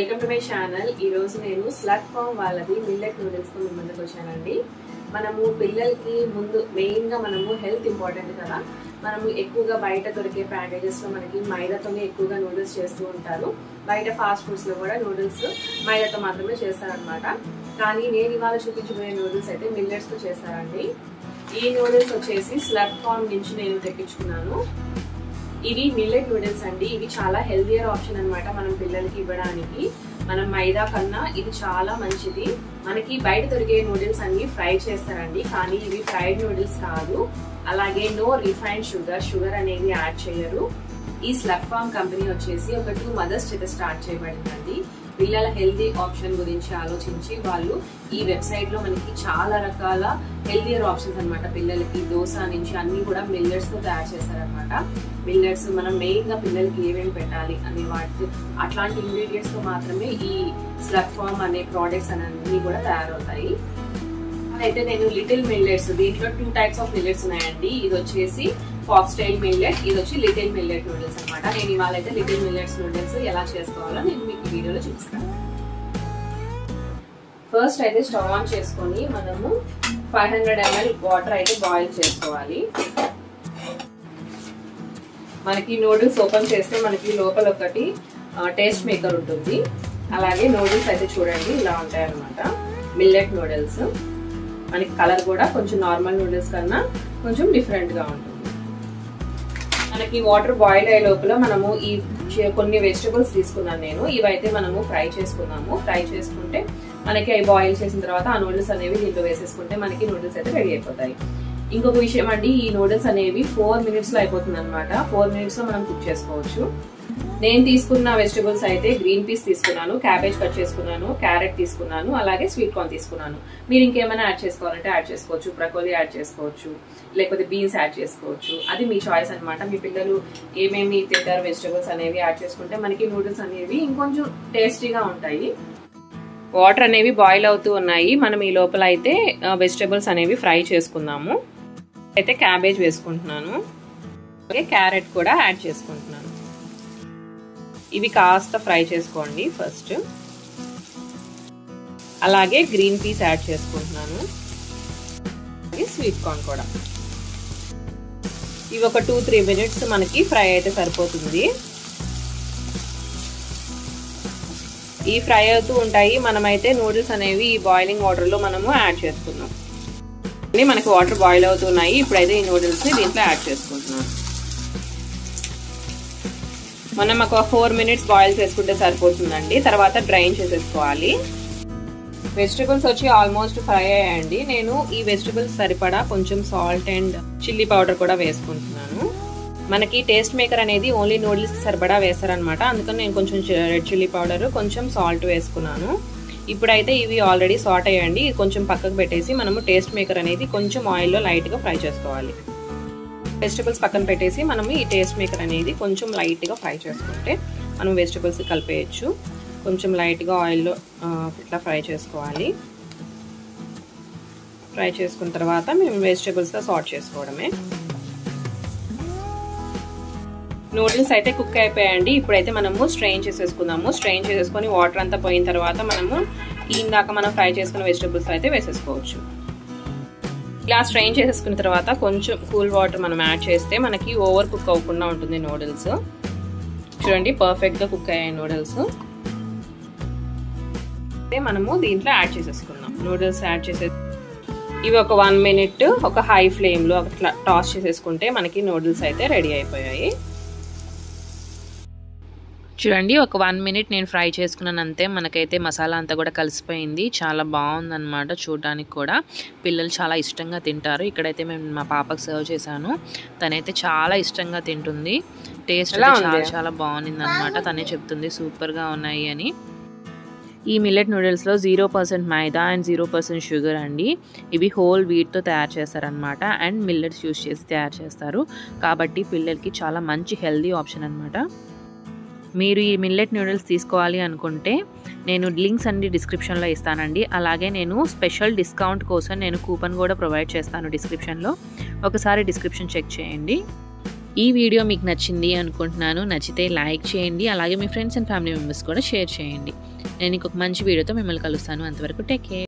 welcome to my channel ఈ రోజు నేను స్లట్ ఫామ్ వాళ్ళది మిల్లెట్ నూడిల్స్ తో మీ ముందుకు వచ్చానండి మనము పిల్లలకి ముందు మెయిన్ గా మనము హెల్త్ ఇంపార్టెంట్ కదా మనము ఎక్కువగా బయట దొరికే ప్యాకేజెస్ లో మనకి మైదాతోనే ఎక్కువగా నూడిల్స్ చేస్తూ ఉంటారు బయట ఫాస్ట్ ఫుడ్స్ లో కూడా నూడిల్స్ మైదాతో మాత్రమే చేస్తారనమాట కానీ నేను ఇవాళ చూపించబోయే నూడిల్స్ అయితే మిల్లెట్స్ తో చేస్తారండి ఈ నూడిల్స్ వచ్చేసి స్లట్ ఫామ్ నుంచి నేను తెప్పించుకున్నాను ఇవి మిల్లెట్ నూడిల్స్ అండి ఇవి చాలా హెల్దియర్ ఆప్షన్ అనమాట మనం పిల్లలకి ఇవ్వడానికి మనం మైదా కన్నా ఇది చాలా మంచిది మనకి బయట దొరికే నూడిల్స్ అన్ని ఫ్రై చేస్తారండి కానీ ఇవి ఫ్రైడ్ నూడిల్స్ కాదు అలాగే నో రిఫైన్డ్ షుగర్ షుగర్ అనేది యాడ్ చేయరు ఈ స్లగ్ ఫామ్ కంపెనీ వచ్చేసి ఒక టూ మదర్స్ చేత స్టార్ట్ చేయబడిందండి పిల్లల హెల్దీ ఆప్షన్ గురించి ఆలోచించి వాళ్ళు ఈ వెబ్సైట్ లో మనకి చాలా రకాల హెల్దియర్ ఆప్షన్స్ అనమాట పిల్లలకి దోశ నుంచి అన్ని కూడా మిల్లెట్స్ తో తయారు చేస్తారనమాట మిల్లెట్స్ మనం మెయిన్ గా పిల్లలకి ఏమేమి పెట్టాలి అనే వాటి అట్లాంటి ఇంగ్రీడియంట్స్ తో మాత్రమే ఈ స్లగ్ ఫామ్ అనే ప్రోడక్ట్స్ అన్నీ కూడా తయారవుతాయి అయితే నేను లిటిల్ మిల్లెట్స్ దీంట్లో టూ టైప్స్ ఆఫ్ మిల్లెట్స్ ఉన్నాయండి ఇది వచ్చేసి ఫాక్స్ స్టైల్ మిల్లెట్ ఇది వచ్చి లిటిల్ మిల్లెట్ నూడిల్స్ అనమాట నేను ఇవాళ అయితే లిటిల్ మిల్లెట్స్ నూడిల్స్ ఎలా చేసుకోవాలో నేను మీకు వీడియోలో చూపిస్తాను ఫస్ట్ అయితే స్టవ్ ఆన్ చేసుకొని మనము ఫైవ్ హండ్రెడ్ ఎంఎల్ వాటర్ అయితే బాయిల్ చేసుకోవాలి మనకి నూడిల్స్ ఓపెన్ చేస్తే మనకి లోపల ఒకటి టేస్ట్ మేకర్ ఉంటుంది అలాగే నూడిల్స్ అయితే చూడండి ఇలా ఉంటాయి అనమాట మిల్లెట్ నూడిల్స్ మనకి కలర్ కూడా కొంచెం నార్మల్ నూడిల్స్ కన్నా కొంచెం డిఫరెంట్ గా ఉంటుంది మనకి వాటర్ బాయిల్ అయ్యే లోపల మనము ఈ కొన్ని వెజిటబుల్స్ తీసుకున్నాను నేను ఇవైతే మనము ఫ్రై చేసుకున్నాము ఫ్రై చేసుకుంటే మనకి అవి బాయిల్ చేసిన తర్వాత ఆ నూడిల్స్ అనేవి దీంట్లో వేసేసుకుంటే మనకి నూడిల్స్ అయితే రెడీ అయిపోతాయి ఇంకొక విషయం అండి ఈ నూడిల్స్ అనేవి ఫోర్ మినిట్స్ లో అయిపోతుంది అనమాట ఫోర్ మినిట్స్ లో మనం కుక్ చేసుకోవచ్చు నేను తీసుకున్న వెజిటబుల్స్ అయితే గ్రీన్ పీస్ తీసుకున్నాను క్యాబేజ్ కట్ చేసుకున్నాను క్యారెట్ తీసుకున్నాను అలాగే స్వీట్ కార్న్ తీసుకున్నాను మీరు ఇంకేమైనా యాడ్ చేసుకోవాలంటే యాడ్ చేసుకోవచ్చు బ్రకోలీ యాడ్ చేసుకోవచ్చు లేకపోతే బీన్స్ యాడ్ చేసుకోవచ్చు అది మీ చాయిస్ అనమాట మీ పిల్లలు ఏమేమి తింటారు వెజిటబుల్స్ అనేవి యాడ్ చేసుకుంటే మనకి నూడిల్స్ అనేవి ఇంకొంచెం టేస్టీగా ఉంటాయి వాటర్ అనేవి బాయిల్ అవుతూ ఉన్నాయి మనం ఈ లోపల అయితే వెజిటబుల్స్ అనేవి ఫ్రై చేసుకుందాము అయితే క్యాబేజ్ వేసుకుంటున్నాను అలాగే క్యారెట్ కూడా యాడ్ చేసుకుంటున్నాను ఇవి కాస్త ఫ్రై చేసుకోండి ఫస్ట్ అలాగే గ్రీన్ పీస్ యాడ్ చేసుకుంటున్నాను స్వీట్ కార్న్ కూడా ఇవి ఒక టూ త్రీ మినిట్స్ మనకి ఫ్రై అయితే సరిపోతుంది ఈ ఫ్రై అవుతూ ఉంటాయి మనమైతే నూడిల్స్ అనేవి ఈ బాయిలింగ్ వాటర్లో మనము యాడ్ చేసుకుందాం మనకి వాటర్ బాయిల్ అవుతున్నాయి ఇప్పుడైతే ఈ నూడిల్స్ని దీంట్లో యాడ్ చేసుకుంటున్నాం మనం ఒక ఫోర్ మినిట్స్ బాయిల్ చేసుకుంటే సరిపోతుందండి తర్వాత డ్రైన్ చేసేసుకోవాలి వెజిటబుల్స్ వచ్చి ఆల్మోస్ట్ ఫ్రై అయ్యాయండి నేను ఈ వెజిటబుల్స్ సరిపడా కొంచెం సాల్ట్ అండ్ చిల్లీ పౌడర్ కూడా వేసుకుంటున్నాను మనకి టేస్ట్ మేకర్ అనేది ఓన్లీ నూడిల్స్ సరిపడా వేస్తారనమాట అందుకని నేను కొంచెం రెడ్ చిల్లీ పౌడర్ కొంచెం సాల్ట్ వేసుకున్నాను ఇప్పుడైతే ఇవి ఆల్రెడీ సాల్ట్ అయ్యండి కొంచెం పక్కకు పెట్టేసి మనము టేస్ట్ మేకర్ అనేది కొంచెం ఆయిల్లో లైట్గా ఫ్రై చేసుకోవాలి వెజిటబుల్స్ పక్కన పెట్టేసి మనం ఈ టేస్ట్ మేకర్ అనేది కొంచెం లైట్గా ఫ్రై చేసుకుంటే మనం వెజిటబుల్స్ కలిపేయచ్చు కొంచెం లైట్గా ఆయిల్లో ఇట్లా ఫ్రై చేసుకోవాలి ఫ్రై చేసుకున్న తర్వాత మేము వెజిటబుల్స్తో సార్ట్ చేసుకోవడమే నూడిల్స్ అయితే కుక్ అయిపోయాయండి ఇప్పుడైతే మనము స్ట్రెయిన్ చేసేసుకుందాము స్ట్రెయిన్ చేసేసుకొని వాటర్ అంతా పోయిన తర్వాత మనము ఇందాక మనం ఫ్రై చేసుకున్న వెజిటబుల్స్ అయితే వేసేసుకోవచ్చు ఇలా స్ట్రెయిన్ చేసేసుకున్న తర్వాత కొంచెం కూల్ వాటర్ మనం యాడ్ చేస్తే మనకి ఓవర్ కుక్ అవ్వకుండా ఉంటుంది నూడిల్స్ చూడండి పర్ఫెక్ట్గా కుక్ అయ్యాయి నూడిల్స్ మనము దీంట్లో యాడ్ చేసేసుకుందాం నూడిల్స్ యాడ్ చేసే ఇవి ఒక వన్ మినిట్ ఒక హై ఫ్లేమ్లో అట్లా టాస్ చేసేసుకుంటే మనకి నూడిల్స్ అయితే రెడీ అయిపోయాయి చూడండి ఒక వన్ మినిట్ నేను ఫ్రై చేసుకున్నాను అంతే మనకైతే మసాలా అంతా కూడా కలిసిపోయింది చాలా బాగుందన్నమాట చూడడానికి కూడా పిల్లలు చాలా ఇష్టంగా తింటారు ఇక్కడైతే మేము మా పాపకు సర్వ్ చేశాను తనైతే చాలా ఇష్టంగా తింటుంది టేస్ట్ చాలా చాలా బాగుంది అనమాట తనే చెప్తుంది సూపర్గా ఉన్నాయి అని ఈ మిల్లెట్ నూడిల్స్లో zero percent maida and zero percent sugar అండి ఇవి హోల్ వీట్తో తయారు చేస్తారనమాట అండ్ మిల్లెట్స్ యూస్ చేసి తయారు చేస్తారు కాబట్టి పిల్లలకి చాలా మంచి హెల్దీ ఆప్షన్ అనమాట మీరు ఈ మిల్లెట్ నూడిల్స్ తీసుకోవాలి అనుకుంటే నేను లింక్స్ అన్ని డిస్క్రిప్షన్లో ఇస్తానండి అలాగే నేను స్పెషల్ డిస్కౌంట్ కోసం నేను కూపన్ కూడా ప్రొవైడ్ చేస్తాను డిస్క్రిప్షన్లో ఒకసారి డిస్క్రిప్షన్ చెక్ చేయండి ఈ వీడియో మీకు నచ్చింది అనుకుంటున్నాను నచ్చితే లైక్ చేయండి అలాగే మీ ఫ్రెండ్స్ అండ్ ఫ్యామిలీ మెంబర్స్ కూడా షేర్ చేయండి నేను ఇంకొక మంచి వీడియోతో మిమ్మల్ని కలుస్తాను అంతవరకు టేక్ కేర్